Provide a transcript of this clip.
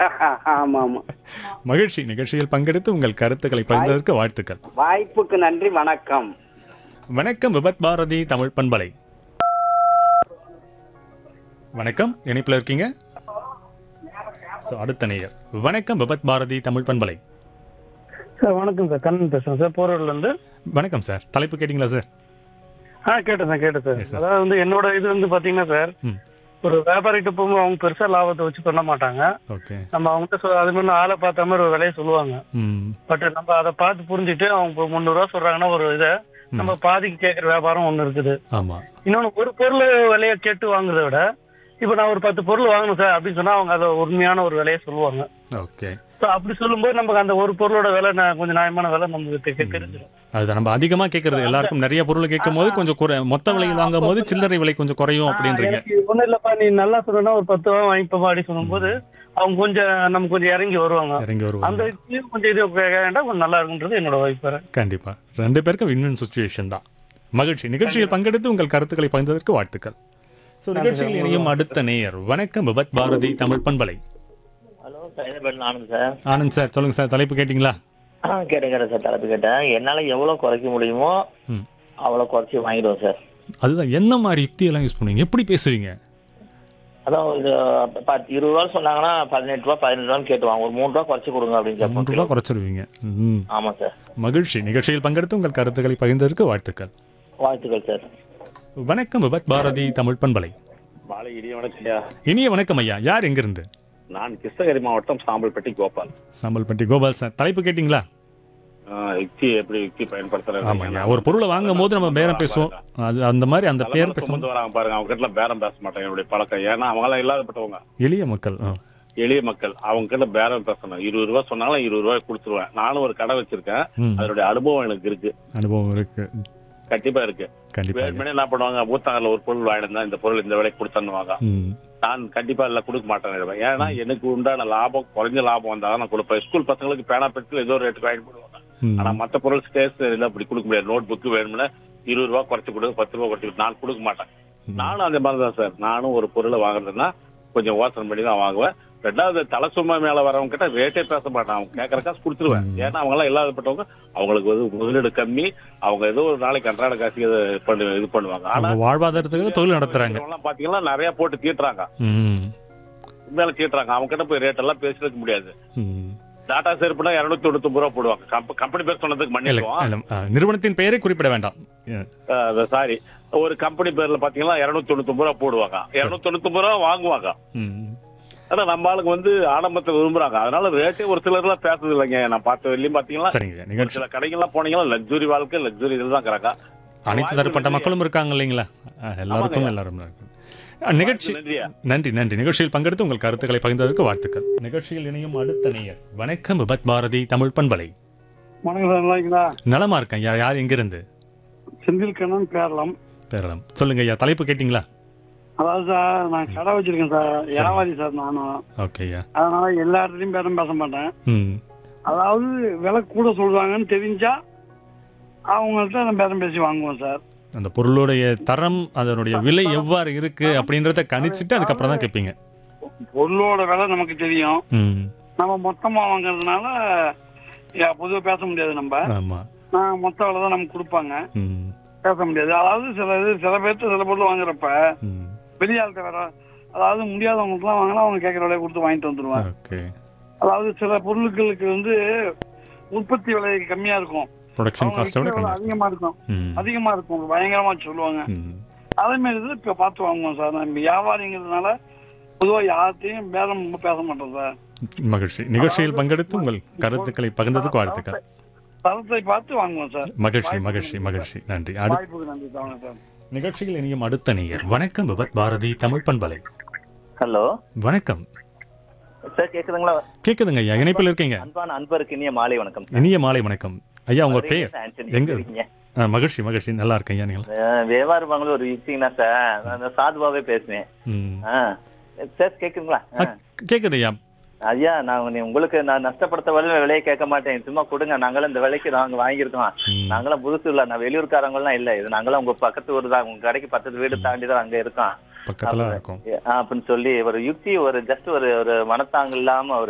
ஆமா ஆமா மகிழ்ச்சி நிகழ்ச்சியில் பங்கெடுத்து உங்கள் கருத்துக்களை பகிர்ந்ததற்கு வாழ்த்துக்கள் வாய்ப்புக்கு நன்றி வணக்கம் வணக்கம் விபத் பாரதி தமிழ் பண்பலை வணக்கம் இணைப்பில் இருக்கீங்க So, அடுத்த நேயர் வணக்கம் விபத் பாரதி தமிழ் பண்பலை சார் வணக்கம் சார் கண்ணன் பேசுறேன் சார் போரூர்ல இருந்து வணக்கம் சார் தலைப்பு கேட்டிங்களா சார் ஆ கேட்டேன் சார் கேட்டேன் சார் Yes, sir. அதாவது வந்து என்னோட இது வந்து பாத்தீங்கன்னா சார் ம் ஒரு வியாபாரிகிட்ட போகும்போது அவங்க பெருசா லாபத்தை வச்சு பண்ண மாட்டாங்க ஓகே நம்ம அவங்ககிட்ட சொ- அது மாதிரி ஆளை பார்த்த மாதிரி ஒரு விலையை சொல்லுவாங்க ம் பட் நம்ம அதை பார்த்து புரிஞ்சுட்டு அவங்க இப்போ முந்நூறுரூவா சொல்றாங்கன்னா ஒரு இதை நம்ம பாதிக்கு கேட்குற வியாபாரம் ஒன்று இருக்குது ஆமாம் இன்னொன்று ஒரு பொருள் விலையை கேட்டு வாங்குறத விட இப்போ நான் ஒரு பத்து பொருள் வாங்கணும் சார் அப்படின்னு சொன்னா அவங்க அதை உண்மையான ஒரு விலையை சொல்லுவாங்க ஓகே ஸோ அப்படி சொல்லும்போது நமக்கு அந்த ஒரு பொருளோட விலை ந- கொஞ்சம் நியாயமான விலை நமக்கு தெ- தெரிஞ்சிடும் அது நம்ம அதிகமா கேட்கறது எல்லாருக்கும் நிறைய பொருள் கேட்கும் போது கொஞ்சம் குறை மொத்த விலையில் வாங்கும் போது சில்லறை விலை கொஞ்சம் குறையும் அப்படின்றீங்க எனக்கு ஒண்ணும் இல்லப்பா நீ நல்லா சொன்னா ஒரு பத்து ரூபா வாங்கிப்பா அப்படி சொல்லும்போது அவங்க கொஞ்சம் நம்ம கொஞ்சம் இறங்கி வருவாங்க இறங்கி அந்த வருவாங்க இதுலயும் கொஞ்சம் இது வேண்டாம் கொஞ்சம் நல்லா இருக்குன்றது என்னோட வைப்பாரு கண்டிப்பா ரெண்டு பேருக்கும் வின் வின் சுச்சுவேஷன் தான் மகிழ்ச்சி நிகழ்ச்சியில் பங்கெடுத்து உங்கள் கருத்துக்களை பகிர்ந்ததற்கு வாழ்த்துக்கள் ஸோ நிகழ்ச்சியில் இணையும் அடுத்த நேயர் வணக்கம் விபத் பாரதி தமிழ் பண்பலை hello Saidapet Anand sir Anand sir சொல்லுங்க சார் தலைப்பு கேட்டிங்களா ஆ கேட்டேன் கேட்டேன் சார் தலைப்பு கேட்டேன் என்னால் எவ்வளோ குறைக்க முடியுமோ ம் அவ்வளோ குறைச்சி வாங்கிடுவோம் சார் அதுதான் என்ன மாதிரி யுக்தியெல்லாம் யூஸ் பண்ணுவீங்க எப்படி பேசுவீங்க அதான் ஒரு பத்து இருபது ரூபா சொன்னாங்கன்னா பதினெட்டு ரூபா பதினெட்டு ரூபான்னு கேட்டுவாங்க ஒரு மூணு ரூபா குறைச்சி கொடுங்க அப்படின்னு மூன்று ரூபா கேட்போம் குறைச்சிருவீங்க ம் ஆமாம் சார் மகிழ்ச்சி நிகழ்ச்சியில் பங்கெடுத்து உங்கள் கருத்துக்களை பகிர்ந்ததற்கு வாழ்த்துக்கள் வாழ்த்துக்கள் சார் வணக்கம் விபத் பாரதி தமிழ் பண்பலை மாலை இனிய வணக்கம் ஐயா இனிய வணக்கம் ஐயா யார் எங்கிருந்து நான் கிருஷ்ணகிரி மாவட்டம் சாம்பல்பட்டி கோபால் சாம்பல்பட்டி கோபால் சார் தலைப்பு கேட்டிங்களா ஆஹ் யுக்தி எப்படி யுக்தி பயன்படுத்துறது ஆமாங்க ஒரு பொருளை வாங்கும் போது நம்ம பேரம் பேசுவோம் அது அந்த மாதிரி அந்த பேர் பேசுவோம் சுமந்து வராங்க பாருங்க அவங்க கிட்ட பேரம் பேச மாட்டாங்க என்னுடைய பழக்கம் ஏன்னா அவங்க எல்லாம் இல்லாதப்பட்டவங்க எளிய மக்கள் ஆ. எளிய மக்கள் அவங்க கிட்ட பேரம் பேசணும் இருபது ரூபாய் சொன்னாலும் இருபது ரூபாய் கொடுத்துருவேன் நானும் ஒரு கடை வச்சிருக்கேன் ம் அதனுடைய அனுபவம் எனக்கு இருக்கு அனுபவம் இருக்கு கண்டிப்பா இருக்கு கண்டிப்பா வேணுமனே என்ன பண்ணுவாங்க மூத்தாங்கல ஒரு பொருள் வாங்கிட்டு இந்த பொருள் இந்த விலைக்கு கொடுத்தன்னுவாங்க ம் நான் கண்டிப்பா இல்ல கொடுக்க மாட்டேன் ஏன்னா எனக்கு உண்டான லாபம் குறைஞ்ச லாபம் வந்தா நான் கொடுப்பேன் ஸ்கூல் பசங்களுக்கு பேனா பென்சில் ஏதோ ஒரு ரேட்டுக்கு வாங்கி போடுவாங்க ம். ஆனா மத்த பொருள் ஸ்டேஷனரியில அப்படி கொடுக்க முடியாது நோட் புக் வேணும்னா இருபது ரூபா குறைச்சு கொடு பத்து ரூபா குறைச்சு கொடு. நான் கொடுக்க மாட்டேன் நானும் அந்த மாதிரி தான் சார் நானும் ஒரு பொருளை வாங்குறதுன்னா கொஞ்சம் யோசனை பண்ணி தான் வாங்குவேன் ரெண்டாவது தலை சும்மா மேல வரவங்க கிட்ட ரேட்டே பேச மாட்டேன் அவங்க கேட்கற காசு கொடுத்துருவேன் ஏன்னா அவங்க எல்லாம் இல்லாதப்பட்டவங்க அவங்களுக்கு வந்து முதலீடு கம்மி அவங்க ஏதோ ஒரு நாளைக்கு அன்றாட காசு இது பண்ணு இது பண்ணுவாங்க ஆனா அவங்க வாழ்வாதாரத்துக்கு தொழில் நடத்துறாங்க எல்லாம் பாத்தீங்கன்னா நிறைய போட்டு தீட்டுறாங்க ம் மேல தீட்டுறாங்க அவங்க கிட்ட போய் ரேட் எல்லாம் பேசிருக்க முடியாது ம். டாடா செருப்புனா இருநூத்தி தொண்ணூத்தி ரூபா போடுவாங்க கம்ப- கம்பெனி பேர் சொன்னதுக்கு இல்ல, மன்னிக்குவோம் இல்ல, ஆ, நிறுவனத்தின் பெயரை குறிப்பிட வேண்டாம் சாரி ஒரு கம்பெனி பேர்ல பாத்தீங்கன்னா இருநூத்தி தொண்ணூத்தி ரூபா போடுவாங்க இருநூத்தி தொண்ணூத்தி ரூபா வாங்குவாங்க ம். ஆனா நம்ம ஆளுங்க வந்து ஆடம்பரத்தை விரும்புறாங்க அதனால ரேட்டே ஒரு சிலர் எல்லாம் பேசுறது இல்லைங்க நான் பார்த்த வெளியும் பாத்தீங்கன்னா சரிங்க ஒரு நிகழ்ச்சி சில கடைகள்லாம் போனீங்கன்னா லக்ஸுரி வாழ்க்கை லக்ஸுரி இதுல தான் இருக்கிறாங்க அனைத்து தரப்பட்ட மக்களும் இருக்காங்க இல்லைங்களா ஆ, எல்லாருக்கும் எல்லாரும் இருக்காங்க. ஆ, நிகழ்ச்சி நன்றியா நன்றி நன்றி நிகழ்ச்சியில் பங்கெடுத்து உங்கள் கருத்துக்களை பகிர்ந்ததற்கு வாழ்த்துக்கள் நிகழ்ச்சியில் இணையும் அடுத்த நேயர் வணக்கம் விபத் பாரதி தமிழ் பண்பலை வணக்கம் சார் நல்லாங்களா நலமா இருக்கேன் யார் யார் எங்கிருந்து செந்தில் கண்ணன் பேரலாம் பேரலாம் சொல்லுங்க ஐயா தலைப்பு கேட்டிங்களா அதாவது சார் நான் கடை வச்சிருக்கேன் சார் வியாபாரி சார் நானும் ஓகே ஐயா அதனால எல்லா இடத்துலயும் பேரம் பேச மாட்டேன் ம் அதாவது விலை கூட சொல்றாங்கன்னு தெரிஞ்சா அவங்கள்ட்ட நான் பேரம் பேசி வாங்குவோம் சார் அந்த பொருளுடைய தரம் அதனுடைய விலை எவ்வாறு இருக்கு அப்படின்றத கணிச்சிட்டு அதுக்கப்புறம் தான் கேட்பீங்க பொருளோட விலை நமக்கு தெரியும் ம் நம்ம மொத்தமா வாங்குறதுனால யா- பொதுவா பேச முடியாது நம்ம ஆமா நான் மொத்த விலை தான் நமக்கு கொடுப்பாங்க ம் பேச முடியாது அதாவது சில இது சில பேர்த்து சில பொருள் வாங்குறப்ப ம் வெளியாள்கிட்ட வேற அதாவது முடியாதவங்களுக்குலாம் வாங்கினா அவங்க கேட்குற விலையை கொடுத்து வாங்கிட்டு வந்துருவாங்க ஓகே அதாவது சில பொருட்களுக்கு வந்து உற்பத்தி விலை கம்மியா இருக்கும் ப்ரொடக்ஷன் அவங்க காஸ்ட்டோட விக்கிற விலை கம்மி அதிகமா இருக்கும் ம் அதிகமா இருக்கும் பயங்கரமா சொல்லுவாங்க ம் அதே மாதிரி இது இப்ப பார்த்து வாங்குவோம் சார் நம்ம வியாபாரிங்கிறதுனால பொதுவா யார்கிட்டையும் பேரம் ரொம்ப பேச மாட்டோம் சார் மகிழ்ச்சி நிகழ்ச்சியில் பங்கெடுத்து உங்கள் கருத்துக்களை பகிர்ந்ததுக்கு வாழ்த்துக்கள் தரத்தை பார்த்து வாங்குவோம் சார் மகிழ்ச்சி மகிழ்ச்சி மகிழ்ச்சி நன்றி அடுத்த வாய்ப்புக்கு நன்றி தாங்க சார் நிகழ்ச்சியில் இனியும் அடுத்த நேயர் வணக்கம் விபத் பாரதி தமிழ் பண்பலை ஹலோ வணக்கம் சார் கேக்குதுங்களா கேக்குதுங்க ஐயா இணைப்பில் இருக்கீங்க அன்பான அன்பருக்கு இனிய மாலை வணக்கம் இனிய மாலை வணக்கம் ஐயா உங்க பெயர் ஆண்டனி, எங்க எப்படி இருக்கீங்க? ஆ, மகிழ்ச்சி மகிழ்ச்சி நல்லா இருக்கேன் ஐயா நீங்கள் அஹ், வியாபார பங்களூர் ஒரு யுக்திங்கண்ணா சார் நான் அந்த சாதுவாவே பேசுவேன் ம் ஆ சார் கேக்குதுங்களா ஆ, கேக்குது ஐயா ஐயா நான் உன்னை- உங்களுக்கு நான் நஷ்டப்படுத்த வரை விலையை கேட்க மாட்டேன் சும்மா கொடுங்க நாங்களும் இந்த விலைக்கு நாங்க வாங்கியிருக்கோம் ம். நாங்களும் புதுசு இல்ல நான் வெளியூர்காரங்களாம் இல்ல இது நாங்களும் உங்க பக்கத்து ஊர் தான் உங்க கடைக்கு பக்கத்து வீடு தாண்டி தான் அங்க இருக்கோம் பக்கத்துல இருக்கும் ஆ, அப்படின்னு சொல்லி ஒரு யுக்தி ஒரு ஜஸ்ட் ஒரு ஒரு மனத்தாங்க இல்லாம ஒரு